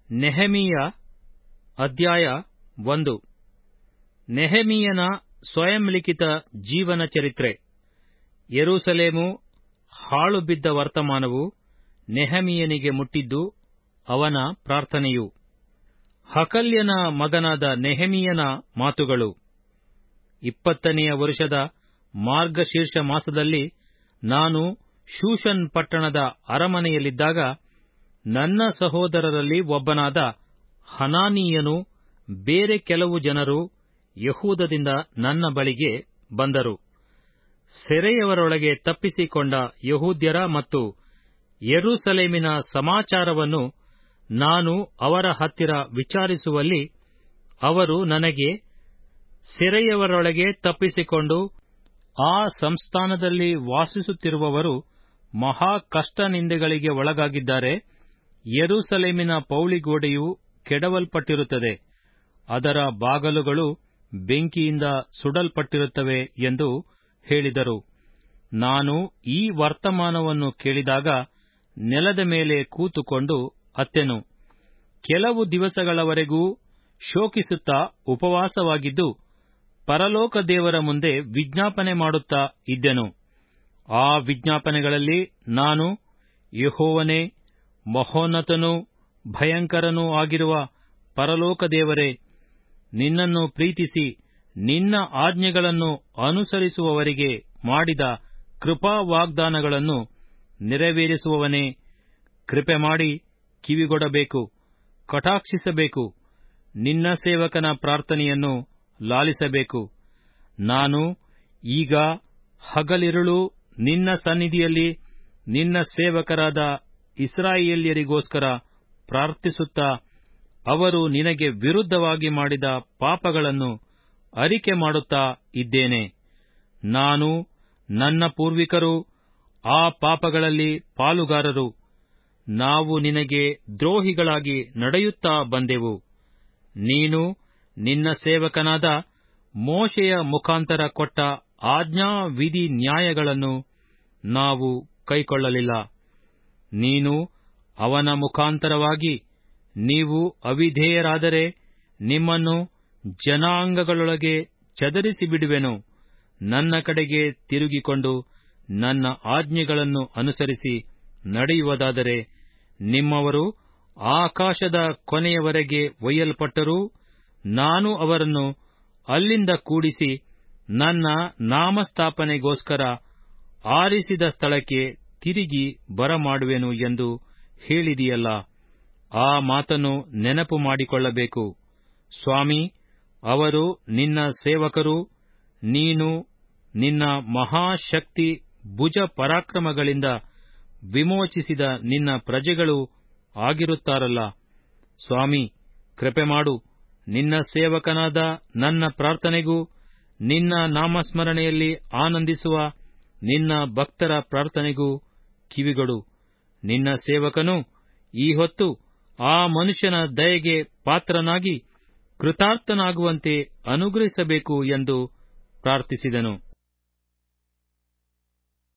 ನೆಹಮೀಯ ಅಧ್ಯಾಯ ಒಂದು ನೆಹಮೀಯನ ಸ್ವಯಂಲಿಖಿತ ಜೀವನ ಚರಿತ್ರೆ ಯೆರೂಸಲೇಮು ಹಾಳು ಬಿದ್ದ ವರ್ತಮಾನವು ನೆಹಮೀಯನಿಗೆ ಮುಟ್ಟಿದ್ದು ಅವನ ಪ್ರಾರ್ಥನೆಯು ಹಕಲ್ಯನ ಮಗನಾದ ನೆಹಮೀಯನ ಮಾತುಗಳು ಇಪ್ಪತ್ತನೆಯ ವರುಷದ ಮಾರ್ಗಶೀರ್ಷ ಮಾಸದಲ್ಲಿ ನಾನು ಶೂಷನ್ ಪಟ್ಟಣದ ಅರಮನೆಯಲ್ಲಿದ್ದಾಗ ನನ್ನ ಸಹೋದರರಲ್ಲಿ ಒಬ್ಬನಾದ ಹನಾನೀಯನು ಬೇರೆ ಕೆಲವು ಜನರು ಯಹೂದದಿಂದ ನನ್ನ ಬಳಿಗೆ ಬಂದರು ಸೆರೆಯವರೊಳಗೆ ತಪ್ಪಿಸಿಕೊಂಡ ಯಹೂದ್ಯರ ಮತ್ತು ಯೆರೂಸಲೇಮಿನ ಸಮಾಚಾರವನ್ನು ನಾನು ಅವರ ಹತ್ತಿರ ವಿಚಾರಿಸುವಲ್ಲಿ ಅವರು ನನಗೆ ಸೆರೆಯವರೊಳಗೆ ತಪ್ಪಿಸಿಕೊಂಡು ಆ ಸಂಸ್ಥಾನದಲ್ಲಿ ವಾಸಿಸುತ್ತಿರುವವರು ಮಹಾ ಕಷ್ಟ ನಿಂದೆಗಳಿಗೆ ಒಳಗಾಗಿದ್ದಾರೆ ಯೆರೂಸಲೇಮಿನ ಪೌಳಿಗೋಡೆಯು ಕೆಡವಲ್ಪಟ್ಟಿರುತ್ತದೆ ಅದರ ಬಾಗಲುಗಳು ಬೆಂಕಿಯಿಂದ ಸುಡಲ್ಪಟ್ಟಿರುತ್ತವೆ ಎಂದು ಹೇಳಿದರು ನಾನು ಈ ವರ್ತಮಾನವನ್ನು ಕೇಳಿದಾಗ ನೆಲದ ಮೇಲೆ ಕೂತುಕೊಂಡು ಅತ್ತೆನು ಕೆಲವು ದಿವಸಗಳವರೆಗೂ ಶೋಕಿಸುತ್ತಾ ಉಪವಾಸವಾಗಿದ್ದು ಪರಲೋಕ ದೇವರ ಮುಂದೆ ವಿಜ್ಞಾಪನೆ ಮಾಡುತ್ತಾ ಇದ್ದೆನು ಆ ವಿಜ್ಞಾಪನೆಗಳಲ್ಲಿ ನಾನು ಯಹೋವನೇ ಮಹೋನ್ನತನೂ ಭಯಂಕರನೂ ಆಗಿರುವ ಪರಲೋಕ ದೇವರೇ ನಿನ್ನನ್ನು ಪ್ರೀತಿಸಿ ನಿನ್ನ ಆಜ್ಞೆಗಳನ್ನು ಅನುಸರಿಸುವವರಿಗೆ ಮಾಡಿದ ಕೃಪಾ ವಾಗ್ದಾನಗಳನ್ನು ನೆರವೇರಿಸುವವನೇ ಕೃಪೆ ಮಾಡಿ ಕಿವಿಗೊಡಬೇಕು ಕಟಾಕ್ಷಿಸಬೇಕು ನಿನ್ನ ಸೇವಕನ ಪ್ರಾರ್ಥನೆಯನ್ನು ಲಾಲಿಸಬೇಕು ನಾನು ಈಗ ಹಗಲಿರುಳು ನಿನ್ನ ಸನ್ನಿಧಿಯಲ್ಲಿ ನಿನ್ನ ಸೇವಕರಾದ ಇಸ್ರಾಯೇಲ್ಯರಿಗೋಸ್ಕರ ಪ್ರಾರ್ಥಿಸುತ್ತಾ ಅವರು ನಿನಗೆ ವಿರುದ್ಧವಾಗಿ ಮಾಡಿದ ಪಾಪಗಳನ್ನು ಅರಿಕೆ ಮಾಡುತ್ತಾ ಇದ್ದೇನೆ ನಾನು ನನ್ನ ಪೂರ್ವಿಕರು ಆ ಪಾಪಗಳಲ್ಲಿ ಪಾಲುಗಾರರು ನಾವು ನಿನಗೆ ದ್ರೋಹಿಗಳಾಗಿ ನಡೆಯುತ್ತಾ ಬಂದೆವು ನೀನು ನಿನ್ನ ಸೇವಕನಾದ ಮೋಶೆಯ ಮುಖಾಂತರ ಕೊಟ್ಟ ಆಜ್ಞಾ ವಿಧಿ ನ್ಯಾಯಗಳನ್ನು ನಾವು ಕೈಕೊಳ್ಳಲಿಲ್ಲ ನೀನು ಅವನ ಮುಖಾಂತರವಾಗಿ ನೀವು ಅವಿಧೇಯರಾದರೆ ನಿಮ್ಮನ್ನು ಜನಾಂಗಗಳೊಳಗೆ ಚದರಿಸಿಬಿಡುವೆನು ನನ್ನ ಕಡೆಗೆ ತಿರುಗಿಕೊಂಡು ನನ್ನ ಆಜ್ಞೆಗಳನ್ನು ಅನುಸರಿಸಿ ನಡೆಯುವುದಾದರೆ ನಿಮ್ಮವರು ಆಕಾಶದ ಕೊನೆಯವರೆಗೆ ಒಯ್ಯಲ್ಪಟ್ಟರೂ ನಾನು ಅವರನ್ನು ಅಲ್ಲಿಂದ ಕೂಡಿಸಿ ನನ್ನ ನಾಮಸ್ಥಾಪನೆಗೋಸ್ಕರ ಆರಿಸಿದ ಸ್ಥಳಕ್ಕೆ ತಿರುಗಿ ಬರಮಾಡುವೆನು ಎಂದು ಹೇಳಿದೆಯಲ್ಲ ಆ ಮಾತನ್ನು ನೆನಪು ಮಾಡಿಕೊಳ್ಳಬೇಕು ಸ್ವಾಮಿ ಅವರು ನಿನ್ನ ಸೇವಕರು ನೀನು ನಿನ್ನ ಮಹಾಶಕ್ತಿ ಭುಜ ಪರಾಕ್ರಮಗಳಿಂದ ವಿಮೋಚಿಸಿದ ನಿನ್ನ ಪ್ರಜೆಗಳು ಆಗಿರುತ್ತಾರಲ್ಲ ಸ್ವಾಮಿ ಕೃಪೆ ಮಾಡು ನಿನ್ನ ಸೇವಕನಾದ ನನ್ನ ಪ್ರಾರ್ಥನೆಗೂ ನಿನ್ನ ನಾಮಸ್ಮರಣೆಯಲ್ಲಿ ಆನಂದಿಸುವ ನಿನ್ನ ಭಕ್ತರ ಪ್ರಾರ್ಥನೆಗೂ ಕಿವಿಗೊಡು ನಿನ್ನ ಸೇವಕನು ಈ ಹೊತ್ತು ಆ ಮನುಷ್ಯನ ದಯೆಗೆ ಪಾತ್ರನಾಗಿ ಕೃತಾರ್ಥನಾಗುವಂತೆ ಅನುಗ್ರಹಿಸಬೇಕು ಎಂದು ಪ್ರಾರ್ಥಿಸಿದನು